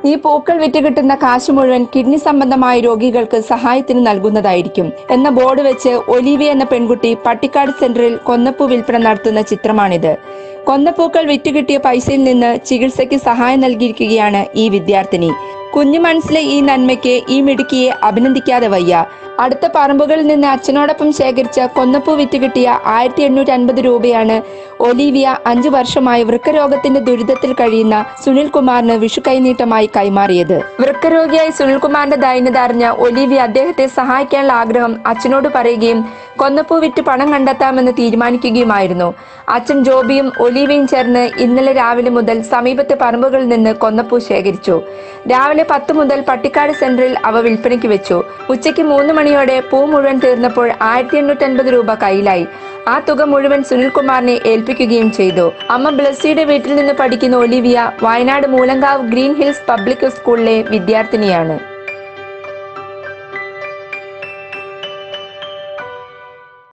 ഈ പൂക്കൾ വിറ്റ് കിട്ടുന്ന കാശ് മുഴുവൻ കിഡ്നി സംബന്ധമായ രോഗികൾക്ക് സഹായത്തിന് നൽകുന്നതായിരിക്കും എന്ന ബോർഡ് വെച്ച് ഒലീവിയ എന്ന പെൺകുട്ടി പട്ടിക്കാട് സെന്ററിൽ കൊന്നപ്പൂ വിൽപ്പന നടത്തുന്ന ചിത്രമാണിത് കൊന്നപ്പൂക്കൾ വിറ്റുകിട്ടിയ പൈസയിൽ നിന്ന് ചികിത്സയ്ക്ക് സഹായം നൽകിയിരിക്കുകയാണ് ഈ വിദ്യാർത്ഥിനി കുഞ്ഞു മനസ്സിലെ ഈ നന്മയ്ക്ക് ഈ മിടുക്കിയെ അഭിനന്ദിക്കാതെ വയ്യ അടുത്ത പറമ്പുകളിൽ നിന്ന് അച്ഛനോടൊപ്പം ശേഖരിച്ച കൊന്നപ്പൂ വിറ്റ് കിട്ടിയ ആയിരത്തി എണ്ണൂറ്റി അൻപത് രൂപയാണ് ഒലീവിയ അഞ്ചു വർഷമായി വൃക്കരോഗത്തിന്റെ ദുരിതത്തിൽ കഴിയുന്ന സുനിൽ കുമാറിന് വിഷു കൈനീട്ടമായി കൈമാറിയത് വൃക്കരോഗിയായി സുനിൽകുമാറിന്റെ ദൈന്യത അറിഞ്ഞ ഒലീവിയ അദ്ദേഹത്തെ സഹായിക്കാനുള്ള ആഗ്രഹം അച്ഛനോട് പറയുകയും കൊന്നപ്പൂ വിറ്റ് പണം കണ്ടെത്താമെന്ന് തീരുമാനിക്കുകയുമായിരുന്നു അച്ഛൻ ജോബിയും ഒലീവയും ചേർന്ന് ഇന്നലെ രാവിലെ മുതൽ സമീപത്തെ പറമ്പുകളിൽ നിന്ന് കൊന്നപ്പൂ ശേഖരിച്ചു രാവിലെ പത്ത് മുതൽ പട്ടിക്കാട് സെന്ററിൽ അവ വിൽപ്പനയ്ക്ക് വെച്ചു ഉച്ചയ്ക്ക് മൂന്ന് മണിയോടെ പൂ മുഴുവൻ തീർന്നപ്പോൾ ആയിരത്തി എണ്ണൂറ്റി അൻപത് രൂപ കയ്യിലായി ആ തുക മുഴുവൻ സുനിൽകുമാറിനെ ഏൽപ്പിക്കുകയും ചെയ്തു അമ്മ ബ്ലസ്സിയുടെ വീട്ടിൽ നിന്ന് പഠിക്കുന്ന Olivia Wayanad Moolankavu green hills public സ്കൂളിലെ വിദ്യാർത്ഥിനിയാണ്